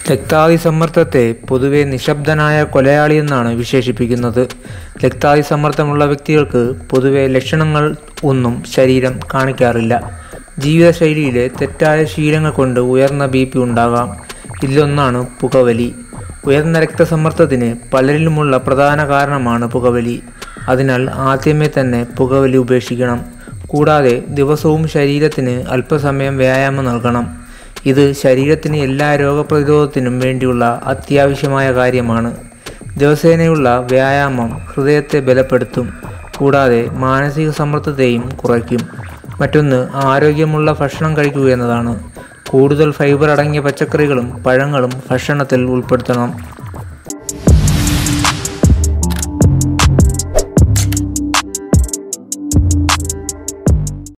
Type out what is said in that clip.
രക്താതിസമ്മർദ്ദത്തെ പൊതുവെ നിശബ്ദനായ കൊലയാളിയെന്നാണ് വിശേഷിപ്പിക്കുന്നത് രക്താതിസമ്മർദ്ദമുള്ള വ്യക്തികൾക്ക് പൊതുവെ ലക്ഷണങ്ങൾ ഒന്നും ശരീരം കാണിക്കാറില്ല ജീവിതശൈലിയിലെ തെറ്റായ ശീലങ്ങൾ കൊണ്ട് ഉയർന്ന ബി പി ഉണ്ടാകാം ഇതിലൊന്നാണ് പുകവലി ഉയർന്ന രക്തസമ്മർദ്ദത്തിന് പലരിലുമുള്ള പ്രധാന കാരണമാണ് പുകവലി അതിനാൽ ആദ്യമേ തന്നെ പുകവലി ഉപേക്ഷിക്കണം കൂടാതെ ദിവസവും ശരീരത്തിന് അല്പസമയം വ്യായാമം നൽകണം ഇത് ശരീരത്തിന് എല്ലാ രോഗപ്രതിരോധത്തിനും വേണ്ടിയുള്ള അത്യാവശ്യമായ കാര്യമാണ് ദിവസേനയുള്ള വ്യായാമം ഹൃദയത്തെ ബലപ്പെടുത്തും കൂടാതെ മാനസിക സമ്മർദ്ദത്തെയും കുറയ്ക്കും മറ്റൊന്ന് ആരോഗ്യമുള്ള ഭക്ഷണം കഴിക്കുക എന്നതാണ് കൂടുതൽ ഫൈബർ അടങ്ങിയ പച്ചക്കറികളും പഴങ്ങളും ഭക്ഷണത്തിൽ ഉൾപ്പെടുത്തണം